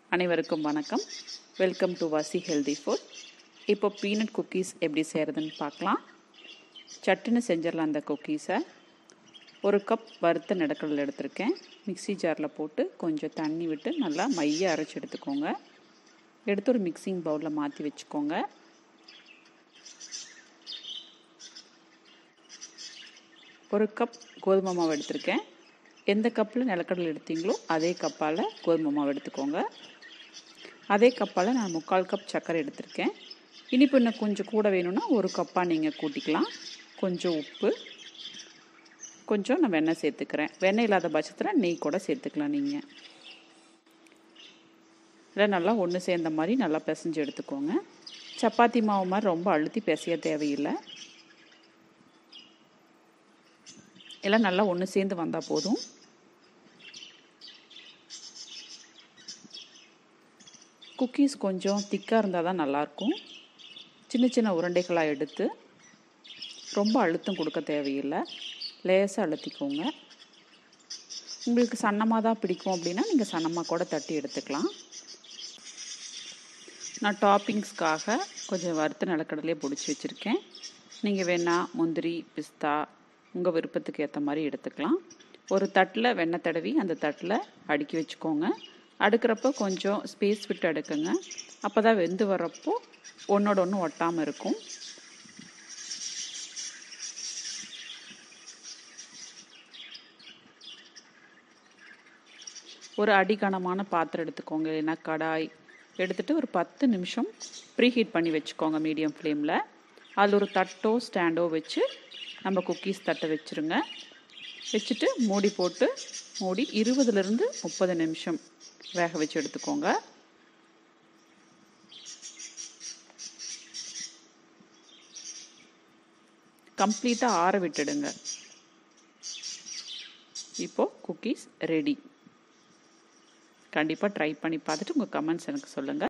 அனைவருக்கும் வணக்கம் welcome to Vasi healthy food இப்போ பீனட் குக்கீஸ் எப்படி செய்கிறதுன்னு பார்க்கலாம் சட்டுன்னு செஞ்சிடலாம் அந்த குக்கீஸை ஒரு கப் வறுத்த நிலக்கடலை எடுத்திருக்கேன் மிக்ஸி ஜாரில் போட்டு கொஞ்சம் தண்ணி விட்டு நல்லா மைய அரைச்சி எடுத்துக்கோங்க எடுத்து ஒரு மிக்சிங் பவுலில் மாற்றி வச்சுக்கோங்க ஒரு கப் கோதுமை மாவு எடுத்திருக்கேன் எந்த கப்பில் நிலக்கடலை எடுத்தீங்களோ அதே கப்பால் கோதுமை மாவு எடுத்துக்கோங்க அதே கப்பால் நான் முக்கால் கப் சர்க்கரை எடுத்திருக்கேன் இனிப்பு இன்னும் கொஞ்சம் கூட வேணும்னா ஒரு கப்பாக நீங்கள் கூட்டிக்கலாம் கொஞ்சம் உப்பு கொஞ்சம் நான் வெண்ணெய் சேர்த்துக்கிறேன் வெண்ணெய் இல்லாத பட்சத்தில் நெய் கூட சேர்த்துக்கலாம் நீங்கள் இதில் நல்லா ஒன்று சேர்ந்த மாதிரி நல்லா பிசைஞ்சு எடுத்துக்கோங்க சப்பாத்தி மாவு மாதிரி ரொம்ப அழுத்தி பிசைய தேவையில்லை எல்லாம் நல்லா ஒன்று சேர்ந்து வந்தால் போதும் குக்கீஸ் கொஞ்சம் திக்காக இருந்தால் தான் நல்லாயிருக்கும் சின்ன சின்ன உருண்டைகளாக எடுத்து ரொம்ப அழுத்தம் கொடுக்க தேவையில்லை லேசாக அழுத்திக்கோங்க உங்களுக்கு சன்னமாக தான் பிடிக்கும் அப்படின்னா நீங்கள் சன்னமாக கூட தட்டி எடுத்துக்கலாம் நான் டாப்பிங்ஸ்க்காக கொஞ்சம் வறுத்த நிலக்கடலையே பிடிச்சி வச்சுருக்கேன் நீங்கள் வேணால் முந்திரி பிஸ்தா உங்கள் விருப்பத்துக்கு ஏற்ற மாதிரி எடுத்துக்கலாம் ஒரு தட்டில் வெண்ணெய் தடவி அந்த தட்டில் அடுக்கி வச்சுக்கோங்க அடுக்கிறப்போ கொஞ்சம் ஸ்பேஸ் விட்டு அடுக்குங்க அப்போ தான் வெந்து வர்றப்போ ஒன்றோட ஒன்று ஒட்டாமல் இருக்கும் ஒரு அடிகனமான பாத்திரம் எடுத்துக்கோங்க இல்லைன்னா கடாய் எடுத்துகிட்டு ஒரு பத்து நிமிஷம் ப்ரீ ஹீட் பண்ணி வச்சுக்கோங்க மீடியம் ஃப்ளேமில் அதில் ஒரு தட்டோ ஸ்டாண்டோ வச்சு நம்ம குக்கீஸ் தட்டை வச்சுருங்க வச்சுட்டு மூடி போட்டு மூடி இருபதுலேருந்து முப்பது நிமிஷம் வேக வச்சு எடுத்துக்கோங்க கம்ப்ளீட்டாக ஆற விட்டுடுங்க இப்போது குக்கீஸ் ரெடி கண்டிப்பாக ட்ரை பண்ணி பார்த்துட்டு உங்கள் கமெண்ட்ஸ் எனக்கு சொல்லுங்கள்